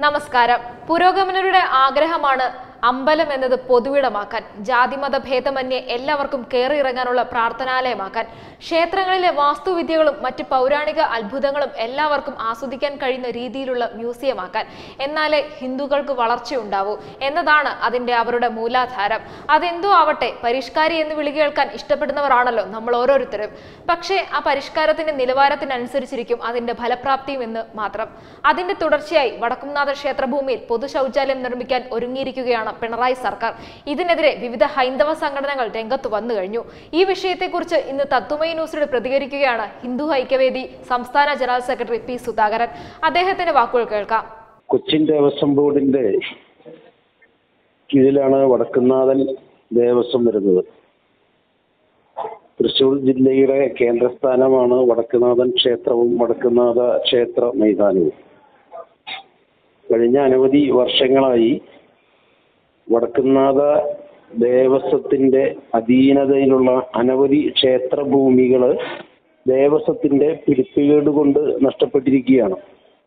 നമസ്കാരം പുരോഗമനരുടെ ആഗ്രഹമാണ് അമ്പലം എന്നത് പൊതുവിടമാക്കാൻ ജാതിമത ഭേദമന്യേ എല്ലാവർക്കും കയറിയിറങ്ങാനുള്ള പ്രാർത്ഥനാലയമാക്കാൻ ക്ഷേത്രങ്ങളിലെ വാസ്തുവിദ്യകളും മറ്റ് പൗരാണിക അത്ഭുതങ്ങളും എല്ലാവർക്കും ആസ്വദിക്കാൻ കഴിയുന്ന രീതിയിലുള്ള മ്യൂസിയമാക്കാൻ എന്നാലേ ഹിന്ദുക്കൾക്ക് വളർച്ചയുണ്ടാവൂ എന്നതാണ് അതിന്റെ അവരുടെ മൂലാധാരം അതെന്തോ ആവട്ടെ പരിഷ്കാരി എന്ന് വിളി കേൾക്കാൻ ഇഷ്ടപ്പെടുന്നവരാണല്ലോ നമ്മൾ ഓരോരുത്തരും പക്ഷേ ആ പരിഷ്കാരത്തിന്റെ നിലവാരത്തിനനുസരിച്ചിരിക്കും അതിന്റെ ഫലപ്രാപ്തിയും എന്ന് മാത്രം അതിന്റെ തുടർച്ചയായി വടക്കുംനാഥ ക്ഷേത്രഭൂമിയിൽ പൊതു ശൗചാലയം നിർമ്മിക്കാൻ ഒരുങ്ങിയിരിക്കുകയാണ് പിണറായി സർക്കാർ ഇതിനെതിരെ വിവിധ ഹൈന്ദവ സംഘടനകൾ രംഗത്ത് വന്നു കഴിഞ്ഞു ഈ വിഷയത്തെക്കുറിച്ച് ഇന്ന് തത്വമയി ന്യൂസിനോട് പ്രതികരിക്കുകയാണ് ഹിന്ദു ഐക്യവേദി സംസ്ഥാന ജനറൽ സെക്രട്ടറി പി സുധാകരൻ അദ്ദേഹത്തിന്റെ വാക്കുകൾ കേൾക്കാം കൊച്ചിൻ ദേവസ്വം ബോർഡിന്റെ കീഴിലാണ് വടക്കുന്നാഥൻ ദേവസ്വം വരുന്നത് തൃശൂർ ജില്ലയുടെ കേന്ദ്രസ്ഥാനമാണ് വടക്കുനാഥൻ ക്ഷേത്രവും വടക്കുനാഥ ക്ഷേത്ര മൈതാനവും കഴിഞ്ഞ അനവധി വർഷങ്ങളായി വടക്കുന്നാഥ ദേവസ്വത്തിന്റെ അധീനതയിലുള്ള അനവധി ക്ഷേത്രഭൂമികള് ദേവസ്വത്തിന്റെ പിടിപ്പുകേട് കൊണ്ട് നഷ്ടപ്പെട്ടിരിക്കുകയാണ്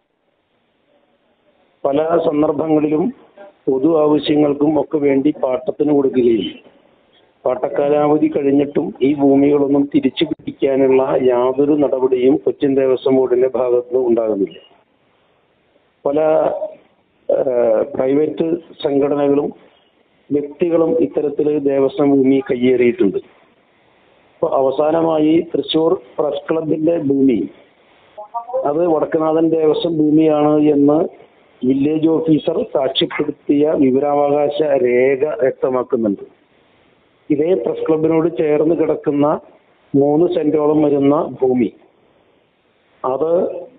പല സന്ദർഭങ്ങളിലും പൊതു ആവശ്യങ്ങൾക്കും ഒക്കെ വേണ്ടി പാട്ടത്തിന് കൊടുക്കുകയും പാട്ടക്കാലാവധി കഴിഞ്ഞിട്ടും ഈ ഭൂമികളൊന്നും തിരിച്ചു പിടിക്കാനുള്ള യാതൊരു നടപടിയും കൊച്ചിൻ ദേവസ്വം ബോർഡിന്റെ ഭാഗത്ത് ഉണ്ടാകുന്നില്ല പല പ്രൈവറ്റ് സംഘടനകളും വ്യക്തികളും ഇത്തരത്തിൽ ദേവസ്വം ഭൂമി കയ്യേറിയിട്ടുണ്ട് അപ്പോൾ അവസാനമായി തൃശൂർ പ്രസ് ക്ലബിന്റെ ഭൂമി അത് വടക്കുനാഥൻ ദേവസ്വം ഭൂമിയാണ് എന്ന് വില്ലേജ് ഓഫീസർ സാക്ഷ്യപ്പെടുത്തിയ വിവരാവകാശ രേഖ വ്യക്തമാക്കുന്നുണ്ട് ഇതേ പ്രസ് ക്ലബിനോട് ചേർന്ന് കിടക്കുന്ന മൂന്ന് സെന്റോളം വരുന്ന ഭൂമി അത്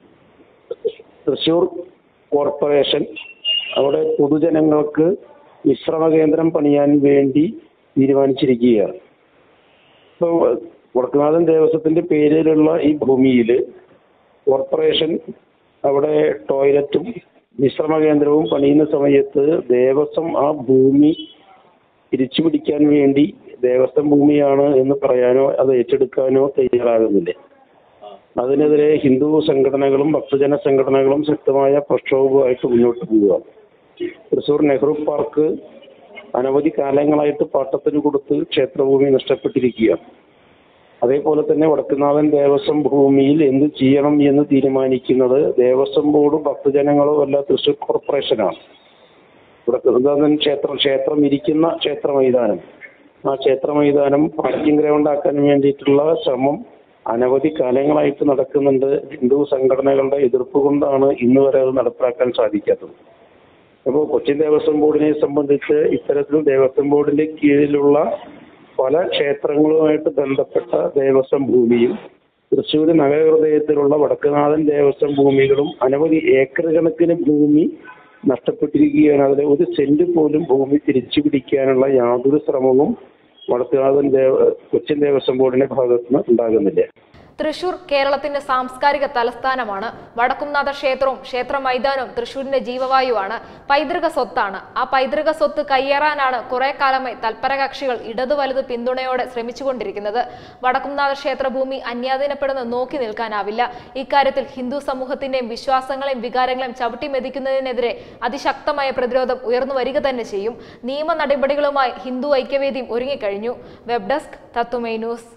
തൃശൂർ കോർപ്പറേഷൻ അവിടെ പൊതുജനങ്ങൾക്ക് വിശ്രമ കേന്ദ്രം പണിയാൻ വേണ്ടി തീരുമാനിച്ചിരിക്കുകയാണ് ഇപ്പോൾ വടക്കുനാഥൻ ദേവസ്വത്തിന്റെ പേരിലുള്ള ഈ ഭൂമിയിൽ കോർപ്പറേഷൻ അവിടെ ടോയ്ലറ്റും വിശ്രമ കേന്ദ്രവും പണിയുന്ന സമയത്ത് ദേവസ്വം ആ ഭൂമി തിരിച്ചു പിടിക്കാൻ വേണ്ടി ദേവസ്വം ഭൂമിയാണ് എന്ന് പറയാനോ അത് ഏറ്റെടുക്കാനോ തയ്യാറാകുന്നില്ല അതിനെതിരെ ഹിന്ദു സംഘടനകളും ഭക്തജന സംഘടനകളും ശക്തമായ പ്രക്ഷോഭവുമായിട്ട് മുന്നോട്ട് പോവുക തൃശൂർ നെഹ്റു പാർക്ക് അനവധി കാലങ്ങളായിട്ട് പാട്ടത്തിന് കൊടുത്ത് ക്ഷേത്രഭൂമി നഷ്ടപ്പെട്ടിരിക്കുകയാണ് അതേപോലെ തന്നെ വടക്കുന്നാഥൻ ദേവസ്വം ഭൂമിയിൽ എന്ത് ചെയ്യണം എന്ന് തീരുമാനിക്കുന്നത് ദേവസ്വം ബോർഡും ഭക്തജനങ്ങളോ അല്ല തൃശൂർ കോർപ്പറേഷനാണ് വടക്കുന്നാഥൻ ക്ഷേത്രം ക്ഷേത്രം ഇരിക്കുന്ന ക്ഷേത്ര മൈതാനം ആ ക്ഷേത്ര മൈതാനം പാർക്കിംഗ് ഗ്രൗണ്ട് ആക്കാൻ വേണ്ടിയിട്ടുള്ള ശ്രമം അനവധി കാലങ്ങളായിട്ട് നടക്കുന്നുണ്ട് ഹിന്ദു സംഘടനകളുടെ എതിർപ്പ് കൊണ്ടാണ് ഇന്ന് വരെ അത് നടപ്പിലാക്കാൻ സാധിക്കാത്തത് അപ്പോൾ കൊച്ചിൻ ദേവസ്വം ബോർഡിനെ സംബന്ധിച്ച് ഇത്തരത്തിൽ ദേവസ്വം ബോർഡിന്റെ കീഴിലുള്ള പല ക്ഷേത്രങ്ങളുമായിട്ട് ബന്ധപ്പെട്ട ദേവസ്വം ഭൂമിയും തൃശ്ശൂർ നഗരഹൃദയത്തിലുള്ള വടക്കുനാഥൻ ദേവസ്വം ഭൂമികളും അനവധി ഏക്കർ കണക്കിന് ഭൂമി നഷ്ടപ്പെട്ടിരിക്കുകയാണ് അതിലെ ഒരു സെന്റ് പോലും ഭൂമി തിരിച്ചു പിടിക്കാനുള്ള യാതൊരു ശ്രമവും വടക്കുനാഥൻ ദേവ കൊച്ചിൻ ദേവസ്വം ബോർഡിന്റെ ഭാഗത്തുനിന്ന് ഉണ്ടാകുന്നില്ല തൃശൂർ കേരളത്തിന്റെ സാംസ്കാരിക തലസ്ഥാനമാണ് വടക്കുംനാഥ ക്ഷേത്രവും ക്ഷേത്ര മൈതാനവും തൃശൂരിന്റെ ജീവവായുവാണ് പൈതൃക സ്വത്താണ് ആ പൈതൃക സ്വത്ത് കയ്യേറാനാണ് കുറെ കാലമായി തൽപര കക്ഷികൾ ഇടതു വലത് പിന്തുണയോടെ ശ്രമിച്ചുകൊണ്ടിരിക്കുന്നത് വടക്കുംനാഥ ക്ഷേത്രഭൂമി അന്യാധീനപ്പെടുന്ന നോക്കി നിൽക്കാനാവില്ല ഇക്കാര്യത്തിൽ ഹിന്ദു സമൂഹത്തിന്റെയും വിശ്വാസങ്ങളെയും വികാരങ്ങളെയും ചവിട്ടി മെതിക്കുന്നതിനെതിരെ അതിശക്തമായ പ്രതിരോധം ഉയർന്നു വരിക തന്നെ ചെയ്യും നിയമ നടപടികളുമായി ഹിന്ദു ഐക്യവേദിയും ഒരുങ്ങിക്കഴിഞ്ഞു web desk Tatwamayi news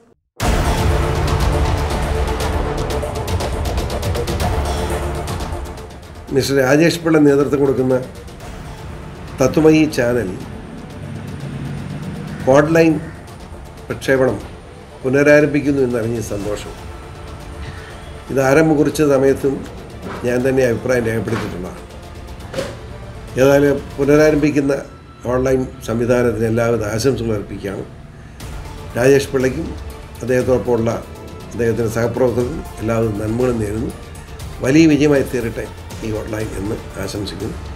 mister Rajesh Pillai നേതൃത്വം കൊടുക്കുന്ന തത്വമയി ചാനൽ ഓൺലൈൻ പ്രക്ഷേപണം പുനരാരംഭിക്കുന്നു എന്നറിഞ്ഞ സന്തോഷം ഇത് ആരംഭം കുറിച്ച സമയത്തും ഞാൻ തന്നെ അഭിപ്രായം രേഖപ്പെടുത്തിയിട്ടുള്ളതാണ് ഏതായാലും പുനരാരംഭിക്കുന്ന ഓൺലൈൻ സംവിധാനത്തിന് എല്ലാവിധ ആശംസകൾ അർപ്പിക്കുകയാണ് രാജേഷ് പിള്ളയ്ക്കും അദ്ദേഹത്തോടൊപ്പമുള്ള അദ്ദേഹത്തിൻ്റെ സഹപ്രവർത്തകർക്കും എല്ലാവിധ നന്മകളും നേരുന്നു വലിയ വിജയമായി തീരട്ടെ ഈ ഓൺലൈൻ എന്ന് ആശംസിക്കുന്നു